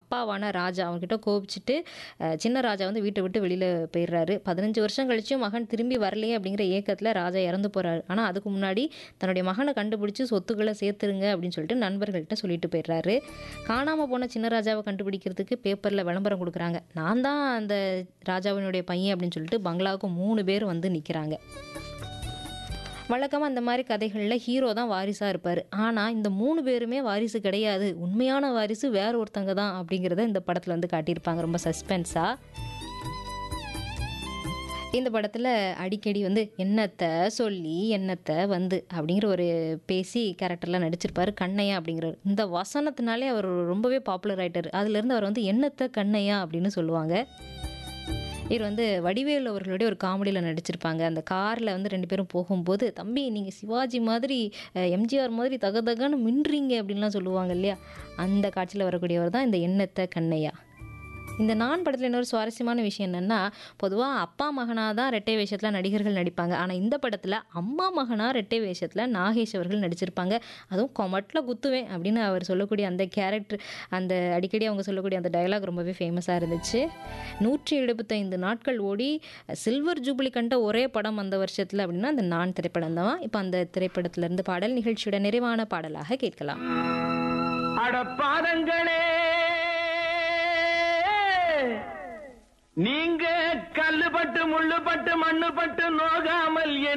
அப்பாவான ராஜா அவன்கிட்ட கோபிச்சுட்டு அஹ், சின்ன ராஜா வந்து வீட்டை விட்டு வெளியில் போயிடுறாரு பதினஞ்சு வருஷம் கழிச்சும் மகன் திரும்பி வரலையே அப்படிங்கிற ஏக்கத்தில் ராஜா இறந்து போகிறாரு ஆனால் அதுக்கு முன்னாடி தன்னுடைய மகனை கண்டுபிடிச்சி சொத்துக்களை சேர்த்துருங்க அப்படின்னு சொல்லிட்டு நண்பர்கள்ட்ட சொல்லிட்டு போயிடுறாரு காணாமல் போன சின்ன ராஜாவை கண்டுபிடிக்கிறதுக்கு பேப்பரில் விளம்பரம் கொடுக்குறாங்க நான் தான் அந்த ராஜாவினுடைய பையன் அப்படின்னு சொல்லிட்டு பங்களாவுக்கு மூணு பேர் வந்து நிற்கிறாங்க வழக்கமாக அந்த மாதிரி கதைகளில் ஹீரோ தான் வாரிசாக இருப்பார் ஆனால் இந்த மூணு பேருமே வாரிசு கிடையாது உண்மையான வாரிசு வேற ஒருத்தங்க தான் அப்படிங்கிறத இந்த படத்தில் வந்து காட்டியிருப்பாங்க ரொம்ப சஸ்பென்ஸாக இந்த படத்தில் அடிக்கடி வந்து என்னத்தை சொல்லி என்னத்தை வந்து அப்படிங்கிற ஒரு பேசி கேரக்டரில் நடிச்சிருப்பாரு கண்ணையா அப்படிங்கிறவர் இந்த வசனத்தினாலே அவர் ரொம்பவே பாப்புலர் ஆயிட்டார் அதுலேருந்து அவர் வந்து என்னத்தை கண்ணையா அப்படின்னு சொல்லுவாங்க இவர் வந்து வடிவேலு அவர்களுடைய ஒரு காமெடியில் நடிச்சிருப்பாங்க அந்த காரில் வந்து ரெண்டு பேரும் போகும்போது தம்பி நீங்கள் சிவாஜி மாதிரி அஹ், எம்ஜிஆர் மாதிரி தக தகன்னு மின்றீங்க அப்படின்லாம் சொல்லுவாங்க இல்லையா அந்த காட்சியில் வரக்கூடியவர் தான் இந்த எண்ணத்தை கண்ணையா இந்த நான் படத்தில் இன்னொரு சுவாரஸ்யமான விஷயம் என்னென்னா பொதுவாக அப்பா மகனாக தான் ரெட்டை வேஷத்தில் நடிகர்கள் நடிப்பாங்க ஆனால் இந்த படத்தில் அம்மா மகனாக ரெட்டை வேஷத்தில் நாகேஷ் அவர்கள் நடிச்சிருப்பாங்க அதுவும் கொமட்டில் குத்துவேன் அப்படின்னு அவர் சொல்லக்கூடிய அந்த கேரக்டர் அந்த அடிக்கடி அவங்க சொல்லக்கூடிய அந்த டயலாக் ரொம்பவே ஃபேமஸாக இருந்துச்சு நூற்றி எழுபத்தைந்து நாட்கள் ஓடி சில்வர் ஜூப்ளி கண்ட ஒரே படம் அந்த வருஷத்தில் அப்படின்னா அந்த நான் திரைப்படம் தான் இப்போ அந்த திரைப்படத்திலிருந்து பாடல் நிகழ்ச்சியோட நிறைவான பாடலாக கேட்கலாம் அட பாதங்களே நீங்க கல்லுபட்டு முள்ளுபட்டு மண்ணுபட்டு நோகாமல்